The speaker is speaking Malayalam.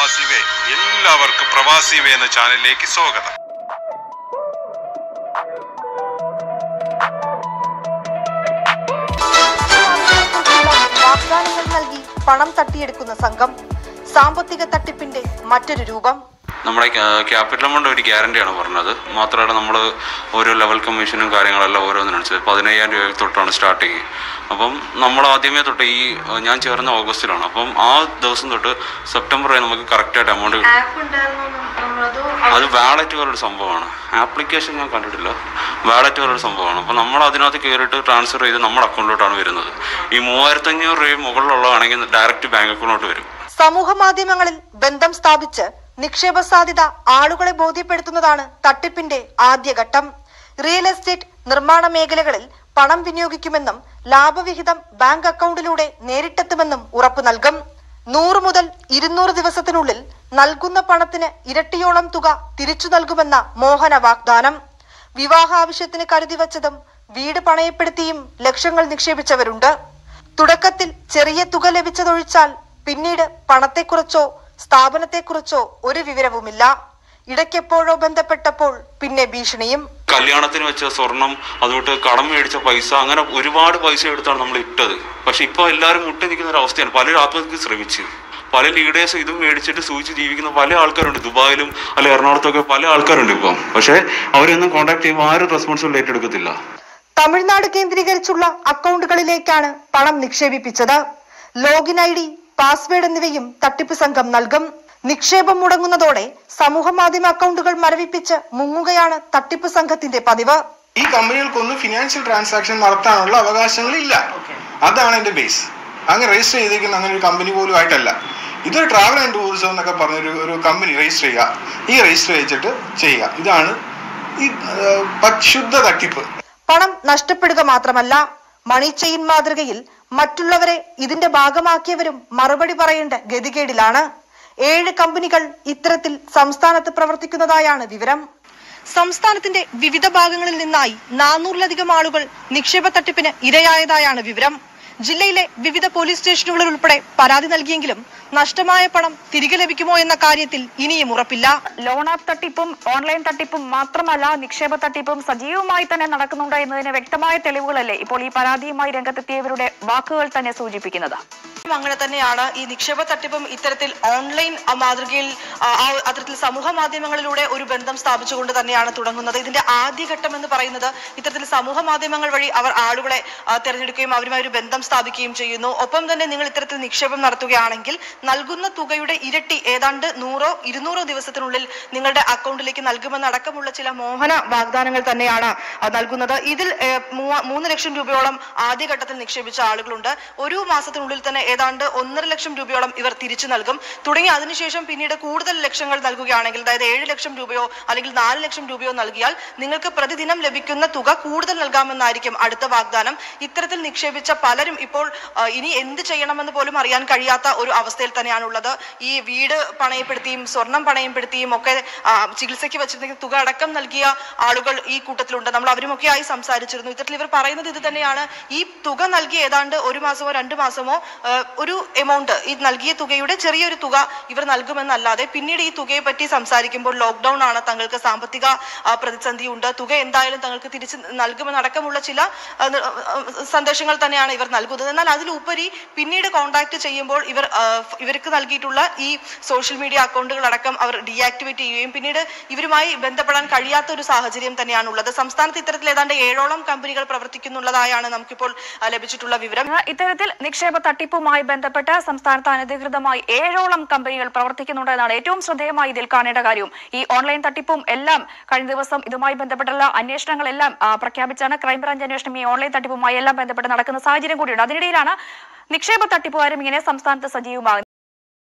പ്രവാസി വേ എല്ലാവർക്കും പ്രവാസി വേ എന്ന ചാനലിലേക്ക് സ്വാഗതം വാഗ്ദാനങ്ങൾ നൽകി പണം തട്ടിയെടുക്കുന്ന സംഘം സാമ്പത്തിക തട്ടിപ്പിന്റെ മറ്റൊരു രൂപം നമ്മുടെ ക്യാ- ക്യാപിറ്റൽ എമൗണ്ട് ഒരു ഗ്യാരണ്ടിയാണ് പറഞ്ഞത് മാത്രമല്ല നമ്മൾ ഓരോ ലെവൽ കമ്മീഷനും കാര്യങ്ങളെല്ലാം ഓരോന്നിനനുസരിച്ച് പതിനയ്യായിരം രൂപ തൊട്ടാണ് സ്റ്റാർട്ടിങ് അപ്പം നമ്മൾ ആദ്യമേ തൊട്ട് ഈ ഏഹ്, ഞാൻ ചേർന്ന ഓഗസ്റ്റിലാണ് അപ്പം ആ ദിവസം തൊട്ട് സെപ്റ്റംബർ വരെ നമുക്ക് കറക്റ്റായിട്ട് എമൗണ്ട് അത് വാലറ്റ് പോലൊരു സംഭവമാണ് ആപ്ലിക്കേഷൻ ഞാൻ കണ്ടിട്ടില്ല വാലറ്റ് പോലൊരു സംഭവമാണ് അപ്പം നമ്മൾ അതിനകത്ത് കയറിയിട്ട് ട്രാൻസ്ഫർ ചെയ്ത് നമ്മുടെ അക്കൗണ്ടിലോട്ടാണ് വരുന്നത് ഈ മൂവായിരത്തഞ്ഞൂറ് രൂപ മുകളിലുള്ളതാണെങ്കിൽ ഡയറക്റ്റ് ബാങ്ക് അക്കൗണ്ടിലോട്ട് വരും സമൂഹ മാധ്യമങ്ങളിൽ ബന്ധം സ്ഥാപിച്ച് നിക്ഷേപ സാധ്യത ആളുകളെ ബോധ്യപ്പെടുത്തുന്നതാണ് തട്ടിപ്പിന്റെ ആദ്യഘട്ടം റിയൽ എസ്റ്റേറ്റ് നിർമ്മാണ മേഖലകളിൽ പണം വിനിയോഗിക്കുമെന്നും ലാഭവിഹിതം ബാങ്ക് അക്കൗണ്ടിലൂടെ നേരിട്ടെത്തുമെന്നും ഉറപ്പു നൽകും നൂറ് മുതൽ ഇരുന്നൂറ് ദിവസത്തിനുള്ളിൽ നൽകുന്ന പണത്തിന് ഇരട്ടിയോളം തുക തിരിച്ചു നൽകുമെന്ന മോഹന വാഗ്ദാനം വിവാഹ ആവശ്യത്തിന് കരുതി വച്ചതും വീട് പണയപ്പെടുത്തിയും ലക്ഷങ്ങൾ നിക്ഷേപിച്ചവരുണ്ട് തുടക്കത്തിൽ ചെറിയ തുക ലഭിച്ചതൊഴിച്ചാൽ പിന്നീട് പണത്തെക്കുറിച്ചോ സ്ഥാപനത്തെക്കുറിച്ചോ ഒരു വിവരവുമില്ല ഇടയ്ക്കെപ്പോഴോ ബന്ധപ്പെട്ടപ്പോൾ പിന്നെ ഭീഷണിയും കല്യാണത്തിന് വെച്ച സ്വർണം അതുകൊണ്ട് കടം മേടിച്ച പൈസ അങ്ങനെ ഒരുപാട് പൈസ എടുത്താണ് നമ്മൾ ഇട്ടത് പക്ഷെ ഇപ്പൊ എല്ലാവരും മുട്ടി നിൽക്കുന്ന ഒരു അവസ്ഥയാണ് പലരും ആത്മഹത്യക്ക് ശ്രമിച്ചു പല ലീഡേഴ്സും ഇതും മേടിച്ചിട്ട് സൂചിച്ച് ജീവിക്കുന്ന പല ആൾക്കാരുണ്ട് ദുബായിലും അല്ലെ എറണാകുളത്തൊക്കെ പല ആൾക്കാരുണ്ട് ഇപ്പം പക്ഷെ അവരൊന്നും കോൺടാക്ട് ചെയ്യുമ്പോൾ ആരും റെസ്പോൺസിബിൾ ഏറ്റെടുക്കത്തില്ല തമിഴ്നാട് കേന്ദ്രീകരിച്ചുള്ള അക്കൗണ്ടുകളിലേക്കാണ് പണം നിക്ഷേപിപ്പിച്ചത് ലോഗിൻ ഐ ഡി പാസ്വേഡ് എന്നിവയും തട്ടിപ്പ് സംഘം നൽകും നിക്ഷേപം മുടങ്ങുന്നതോടെ സമൂഹ മാധ്യമ അക്കൗണ്ടുകൾ മരവിപ്പിച്ച് മുങ്ങുകയാണ് തട്ടിപ്പ് സംഘത്തിന്റെ പതിവ് ഈ കമ്പനികൾക്കൊന്നും ഫിനാൻഷ്യൽ ട്രാൻസാക്ഷൻ നടത്താനുള്ള അവകാശങ്ങളില്ല അതാണ് എന്റെ ബേസ് അങ്ങനെ രജിസ്റ്റർ ചെയ്തിരിക്കുന്ന അങ്ങനെ ഒരു കമ്പനി പോലും ആയിട്ടല്ല ഇതൊരു ട്രാവൽ ആൻഡ് ടൂറിസം എന്നൊക്കെ പറഞ്ഞൊരു ഒരു കമ്പനി രജിസ്റ്റർ ചെയ്യുക ഈ രജിസ്റ്റർ വെച്ചിട്ട് ചെയ്യുക ഇതാണ് ഈ ആ, പ- ശുദ്ധ തട്ടിപ്പ് പണം നഷ്ടപ്പെടുക മാത്രമല്ല മണി ചെയിൻ മാതൃകയിൽ മറ്റുള്ളവരെ ഇതിന്റെ ഭാഗമാക്കിയവരും മറുപടി പറയേണ്ട ഗതികേടിലാണ് ഏഴ് കമ്പനികൾ ഇത്തരത്തിൽ സംസ്ഥാനത്ത് പ്രവർത്തിക്കുന്നതായാണ് വിവരം സംസ്ഥാനത്തിന്റെ വിവിധ ഭാഗങ്ങളിൽ നിന്നായി നാനൂറിലധികം ആളുകൾ നിക്ഷേപ തട്ടിപ്പിന് ഇരയായതായാണ് വിവരം ജില്ലയിലെ വിവിധ പോലീസ് സ്റ്റേഷനുകളിൽ ഉൾപ്പെടെ പരാതി നൽകിയെങ്കിലും നഷ്ടമായ പണം തിരികെ ലഭിക്കുമോ എന്ന കാര്യത്തിൽ ഇനിയും ഉറപ്പില്ല ലോൺ ആപ്പ് തട്ടിപ്പും ഓൺലൈൻ തട്ടിപ്പും മാത്രമല്ല നിക്ഷേപ തട്ടിപ്പും സജീവമായി തന്നെ നടക്കുന്നുണ്ട് എന്നതിന് വ്യക്തമായ തെളിവുകളല്ലേ ഇപ്പോൾ ഈ പരാതിയുമായി രംഗത്തെത്തിയവരുടെ വാക്കുകൾ തന്നെ സൂചിപ്പിക്കുന്നത് അങ്ങനെ തന്നെയാണ് ഈ നിക്ഷേപ തട്ടിപ്പും ഇത്തരത്തിൽ ഓൺലൈൻ ആ, മാതൃകയിൽ ആ, ആ അത്തരത്തിൽ സമൂഹ മാധ്യമങ്ങളിലൂടെ ഒരു ബന്ധം സ്ഥാപിച്ചുകൊണ്ട് തന്നെയാണ് തുടങ്ങുന്നത് ഇതിന്റെ ആദ്യഘട്ടം എന്ന് പറയുന്നത് ഇത്തരത്തിൽ സമൂഹ മാധ്യമങ്ങൾ വഴി അവർ ആളുകളെ ആ, തിരഞ്ഞെടുക്കുകയും അവരുമായി ഒരു ബന്ധം സ്ഥാപിക്കുകയും ചെയ്യുന്നു ഒപ്പം തന്നെ നിങ്ങൾ ഇത്തരത്തിൽ നിക്ഷേപം നടത്തുകയാണെങ്കിൽ നൽകുന്ന തുകയുടെ ഇരട്ടി ഏതാണ്ട് നൂറോ ഇരുന്നൂറോ ദിവസത്തിനുള്ളിൽ നിങ്ങളുടെ അക്കൗണ്ടിലേക്ക് നൽകുമെന്നടക്കമുള്ള ചില മോഹന വാഗ്ദാനങ്ങൾ തന്നെയാണ് ആ, നൽകുന്നത് ഇതിൽ ഏ, മൂവ- മൂന്ന് ലക്ഷം രൂപയോളം ആദ്യഘട്ടത്തിൽ നിക്ഷേപിച്ച ആളുകളുണ്ട് ഒരു മാസത്തിനുള്ളിൽ തന്നെ ഏതാണ്ട് ഒന്നര ലക്ഷം രൂപയോളം ഇവർ തിരിച്ചു നൽകും തുടങ്ങി അതിനുശേഷം പിന്നീട് കൂടുതൽ ലക്ഷങ്ങൾ നൽകുകയാണെങ്കിൽ അതായത് ഏഴ് ലക്ഷം രൂപയോ അല്ലെങ്കിൽ നാല് ലക്ഷം രൂപയോ നൽകിയാൽ നിങ്ങൾക്ക് പ്രതിദിനം ലഭിക്കുന്ന തുക കൂടുതൽ നൽകാമെന്നായിരിക്കും അടുത്ത വാഗ്ദാനം ഇത്തരത്തിൽ നിക്ഷേപിച്ച പലരും ഇപ്പോൾ ആ, ഇനി എന്ത് ചെയ്യണമെന്ന് പോലും അറിയാൻ കഴിയാത്ത ഒരു അവസ്ഥയിൽ തന്നെയാണുള്ളത് ഈ വീട് പണയപ്പെടുത്തിയും സ്വർണം പണയപ്പെടുത്തിയും ഒക്കെ ആ, ചികിത്സയ്ക്ക് വെച്ചിരുന്ന തുക അടക്കം നൽകിയ ആളുകൾ ഈ കൂട്ടത്തിലുണ്ട് നമ്മൾ അവരുമൊക്കെയായി സംസാരിച്ചിരുന്നു ഇത്തരത്തിൽ ഇവർ പറയുന്നത് ഇത് തന്നെയാണ് ഈ തുക നൽകി ഏതാണ്ട് ഒരു മാസമോ രണ്ട് മാസമോ ആ, ഒരു എമൗണ്ട് ഈ നൽകിയ തുകയുടെ ചെറിയൊരു തുക ഇവർ നൽകുമെന്നല്ലാതെ പിന്നീട് ഈ തുകയെ പറ്റി സംസാരിക്കുമ്പോൾ ലോക്ക്ഡൌൺ ആണ് തങ്ങൾക്ക് സാമ്പത്തിക ആ, പ്രതിസന്ധി ഉണ്ട് തുക എന്തായാലും തങ്ങൾക്ക് തിരിച്ച് നൽകുമെന്നടക്കമുള്ള ചില ആ, ന- ആ, സന്ദേശങ്ങൾ തന്നെയാണ് ഇവർ നൽകുന്നത് എന്നാൽ അതിലുപരി പിന്നീട് കോൺടാക്ട് ചെയ്യുമ്പോൾ ഇവർ ആ, ഫ് ഇവർക്ക് നൽകിയിട്ടുള്ള ഈ സോഷ്യൽ മീഡിയ അക്കൗണ്ടുകൾ അടക്കം അവർ ഡീആക്ടിവേറ്റ് ചെയ്യുകയും പിന്നീട് ഇവരുമായി ബന്ധപ്പെടാൻ കഴിയാത്ത ഒരു സാഹചര്യം തന്നെയാണ് ഉള്ളത് സംസ്ഥാനത്ത് ഇത്തരത്തിൽ ഏതാണ്ട് ഏഴോളം കമ്പനികൾ പ്രവർത്തിക്കുന്നുള്ളതായാണ് നമുക്കിപ്പോൾ ആ, ലഭിച്ചിട്ടുള്ള വിവരം ഇത്തരത്തിൽ നിക്ഷേപ തട്ടിപ്പുമായി ബന്ധപ്പെട്ട് സംസ്ഥാനത്ത് അനധികൃതമായി ഏഴോളം കമ്പനികൾ പ്രവർത്തിക്കുന്നുണ്ട് എന്നാണ് ഏറ്റവും ശ്രദ്ധേയമായി ഇതിൽ കാണേണ്ട കാര്യം ഈ ഓൺലൈൻ തട്ടിപ്പും എല്ലാം കഴിഞ്ഞ ദിവസം ഇതുമായി ബന്ധപ്പെട്ടുള്ള അന്വേഷണങ്ങളെല്ലാം ആ, പ്രഖ്യാപിച്ചാണ് ക്രൈംബ്രാഞ്ച് അന്വേഷണം ഈ ഓൺലൈൻ തട്ടിപ്പുമായി എല്ലാം ബന്ധപ്പെട്ട് നടക്കുന്ന സാഹചര്യം കൂടിയുണ്ട് അതിനിടയിലാണ് നിക്ഷേപ തട്ടിപ്പുകാരും ഇങ്ങനെ സംസ്ഥാനത്ത് സജീവമാകുന്നത്